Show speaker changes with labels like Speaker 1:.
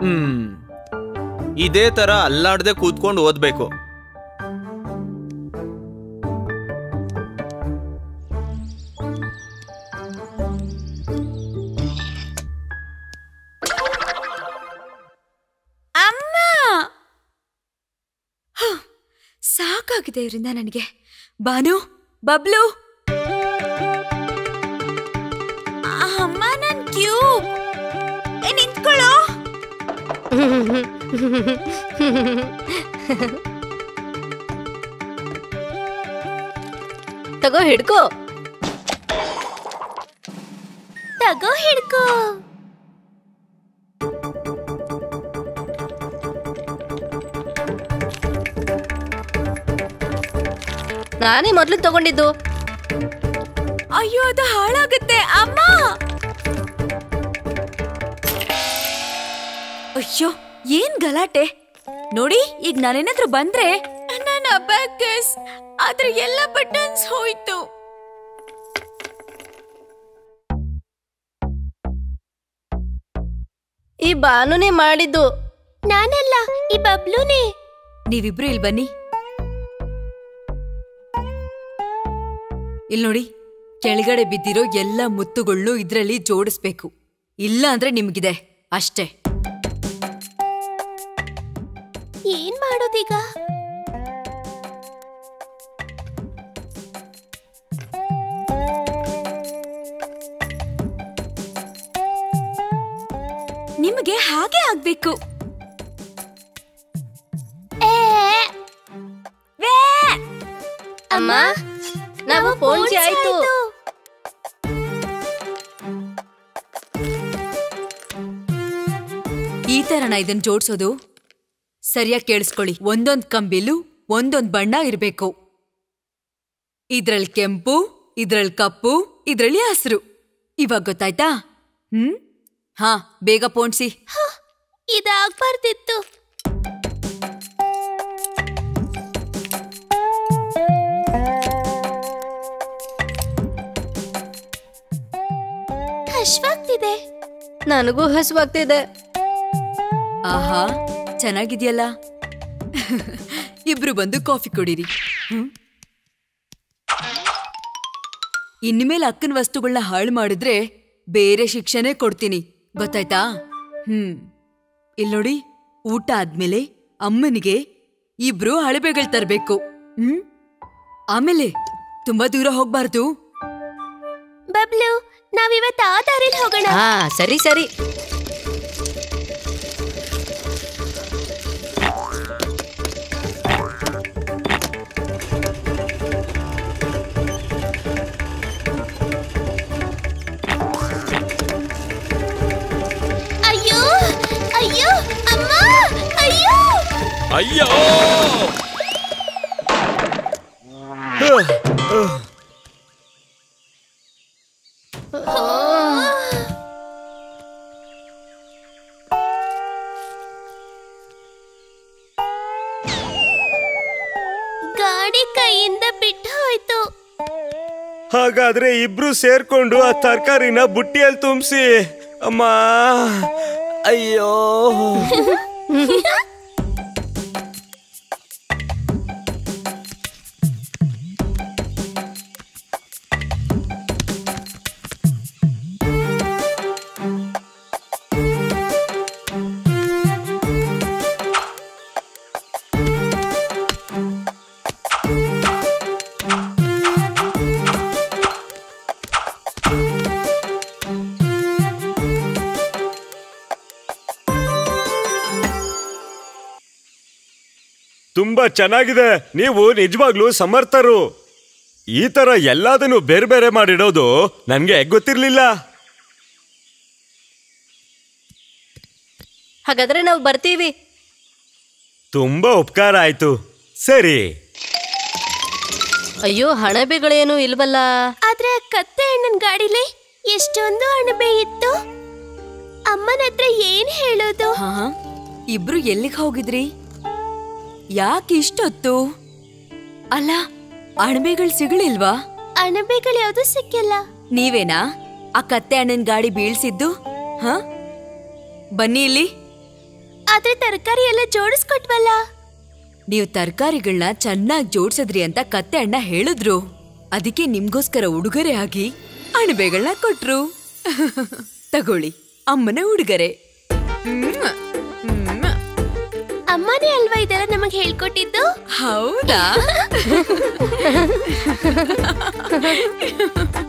Speaker 1: ಹ್ಮ್ ಇದೇ ತರ ಅಲ್ಲಾಡ್ದೆ ಕೂತ್ಕೊಂಡು ಓದ್ಬೇಕು
Speaker 2: ಅಮ್ಮ ಹ, ಸಾಕಾಗಿದೆ ಇವರಿಂದ ನನಗೆ ಬಾನು ಬಬ್ಲು ಅಮ್ಮ ನನ್ ಕ್ಯೂಬ್ ಏ ನಿಂತ್ಕೊಳ್ಳೋ
Speaker 3: ತಗೋ ಹಿಡ್ಕೋ
Speaker 2: ತಗೋ ಹಿಡ್ಕೋ
Speaker 3: ನಾನೇ ಮೊದ್ಲು ತಗೊಂಡಿದ್ದು
Speaker 2: ಅಯ್ಯೋ ಅದು ಹಾಳಾಗುತ್ತೆ ಅಮ್ಮ ಅಯ್ಯೋ ಏನ್ ಗಲಾಟೆ ನೋಡಿ ಈಗ ನಾನೇನಾದ್ರೂ ಬಂದ್ರೆ ನನ್ನ ಅಬ್ಯಾಕಸ್ ಆದ್ರೆ ಎಲ್ಲ ಬಟನ್ಸ್ ಹೋಯ್ತು
Speaker 3: ಈ ಬಾನುನೇ ಮಾಡಿದ್ದು
Speaker 2: ನಾನಲ್ಲ ಈ ಬಬ್ಲೂನೇ ನೀವಿಬ್ರು ಇಲ್ಲಿ ಬನ್ನಿ ಇಲ್ಲಿ ನೋಡಿ ಕೆಳಗಡೆ ಬಿದ್ದಿರೋ ಎಲ್ಲ ಮುತ್ತುಗಳನ್ನು ಇದ್ರಲ್ಲಿ ಜೋಡಿಸ್ಬೇಕು ಇಲ್ಲ ಅಂದ್ರೆ ನಿಮ್ಗಿದೆ ಅಷ್ಟೇ ಏನ್ ಮಾಡೋದೀಗ ನಿಮಗೆ ಹಾಗೆ ಆಗ್ಬೇಕು
Speaker 3: ಅಮ್ಮ ನಾವು ಪೋಂಚಿ ಆಯ್ತು
Speaker 2: ಈ ತರನ ಇದನ್ ಜೋಡ್ಸೋದು ಸರಿಯಾಗಿ ಕೇಳಿಸ್ಕೊಳ್ಳಿ ಒಂದೊಂದ್ ಕಂಬಿಲು ಒಂದೊಂದ್ ಬಣ್ಣ ಇರ್ಬೇಕು ಇದ್ರಲ್ಲಿ ಕೆಂಪು ಇದ್ರಲ್ಲಿ ಕಪ್ಪು ಇದ್ರಲ್ಲಿ ಹಸಿರು ಇವಾಗ ಗೊತ್ತಾಯ್ತಾ ಹ್ಮ್ ಹಾ ಬೇಗ ಪೋಣ್ಸಿ
Speaker 3: ಇದಾಗ್ಬಾರ್ದಿತ್ತು
Speaker 2: ಹಶ್ವಾಗ್ತಿದೆ
Speaker 3: ನನಗೂ ಹಸುವಾಗ್ತಿದೆ
Speaker 2: ಆಹಾ ಚೆನ್ನಾಗಿದ್ಯಲ್ಲ ಇಬ್ರು ಬಂದು ಕಾಫಿ ಕುಡೀರಿ ಹ್ಮ್? ಇನ್ಮೇಲೆ ಅಕ್ಕನ ವಸ್ತುಗಳನ್ನ ಹಾಳು ಮಾಡಿದ್ರೆ ಬೇರೆ ಶಿಕ್ಷೆನೇ ಕೊಡ್ತೀನಿ ಗೊತ್ತಾಯ್ತಾ ಹ್ಮ್ ಇಲ್ ನೋಡಿ ಊಟ ಆದ್ಮೇಲೆ ಅಮ್ಮನಿಗೆ ಇಬ್ರು ಅಳಬೆಗಳು ತರ್ಬೇಕು ಹ್ಮ್ ಆಮೇಲೆ ತುಂಬಾ ದೂರ ಹೋಗ್ಬಾರ್ದು
Speaker 3: ಬಬ್ಲು ನಾವಿವತ್ತು ಆ ದಾರಿಲಿ ಹೋಗೋಣ ಹಾ ಸರಿ ಸರಿ
Speaker 2: ಅಯ್ಯೋ ಅಯ್ಯೋ ಅಮ್ಮ ಅಯ್ಯೋ
Speaker 1: ಅಯ್ಯೋ
Speaker 2: ಗಾಡಿ ಕೈಯಿಂದ ಬಿಟ್ಟು ಹೋಯ್ತು
Speaker 4: ಹಾಗಾದ್ರೆ ಇಬ್ರು ಸೇರ್ಕೊಂಡು ಆ ತರಕಾರಿನ ಬುಟ್ಟಿಯಲ್ಲಿ ತುಂಬಿಸಿ ಅಮ್ಮ ಅಯ್ಯೋ ತುಂಬಾ ಚೆನ್ನಾಗಿದೆ ನೀವು ನಿಜವಾಗ್ಲೂ ಸಮರ್ಥರು ಈ ತರ ಎಲ್ಲದನ್ನು ಬೇರೆ ಬೇರೆ ಮಾಡಿಡೋದು ನನ್ಗೆ ಗೊತ್ತಿರ್ಲಿಲ್ಲ
Speaker 3: ಹಾಗಾದ್ರೆ ನಾವು ಬರ್ತೀವಿ
Speaker 4: ತುಂಬಾ ಉಪಕಾರ ಆಯ್ತು ಸರಿ
Speaker 3: ಅಯ್ಯೋ ಹಣಬೆಗಳೇನು ಇಲ್ವಲ್ಲ
Speaker 2: ಆದ್ರೆ ಆ ಕತ್ತೆ ಅಣ್ಣನ್ ಗಾಡಿಲಿ ಎಷ್ಟೊಂದು ಅಣಬೆ ಇತ್ತು ಅಮ್ಮನ ಹತ್ರ ಏನ್ ಹೇಳೋದು
Speaker 5: ಹಾ ಇಬ್ರು ಎಲ್ಲಿಗೆ ಹೋಗಿದ್ರಿ ಯಾಕೆ ಇಷ್ಟೊತ್ತು ಅಲ್ಲ ಅಣಬೆಗಳು ಸಿಗಲಿಲ್ವಾ
Speaker 2: ಅಣಬೆಗಳು ಯಾವ್ದು ಸಿಕ್ಕಿಲ್ಲ
Speaker 5: ನೀವೇನಾ ಆ ಕತ್ತೆ ಅಣ್ಣನ್ ಗಾಡಿ ಬೀಳ್ಸಿದ್ದು ಹ ಬನ್ನಿ ಇಲ್ಲಿ
Speaker 3: ಆದ್ರೆ ತರಕಾರಿ ಎಲ್ಲ ಜೋಡಿಸ್ಕೊಟ್ವಲ್ಲ
Speaker 2: ನೀವು ತರಕಾರಿಗಳನ್ನ ಚೆನ್ನಾಗಿ ಜೋಡ್ಸದ್ರಿ ಅಂತ ಕತ್ತೆ ಅಣ್ಣ ಹೇಳಿದ್ರು ಅದಕ್ಕೆ ನಿಮ್ಗೋಸ್ಕರ ಉಡುಗೊರೆ ಆಗಿ ಅಣಬೆಗಳನ್ನ ಕೊಟ್ರು ತಗೊಳ್ಳಿ ಅಮ್ಮನ ಉಡುಗೊರೆ ಮ್ಮ್. ಮ್ಮ್.
Speaker 3: ಅಮ್ಮನೇ ಅಲ್ವಾ ಇದೆಲ್ಲ ನಮಗ್ ಹೇಳ್ಕೊಟ್ಟಿದ್ದು
Speaker 2: ಹೌದಾ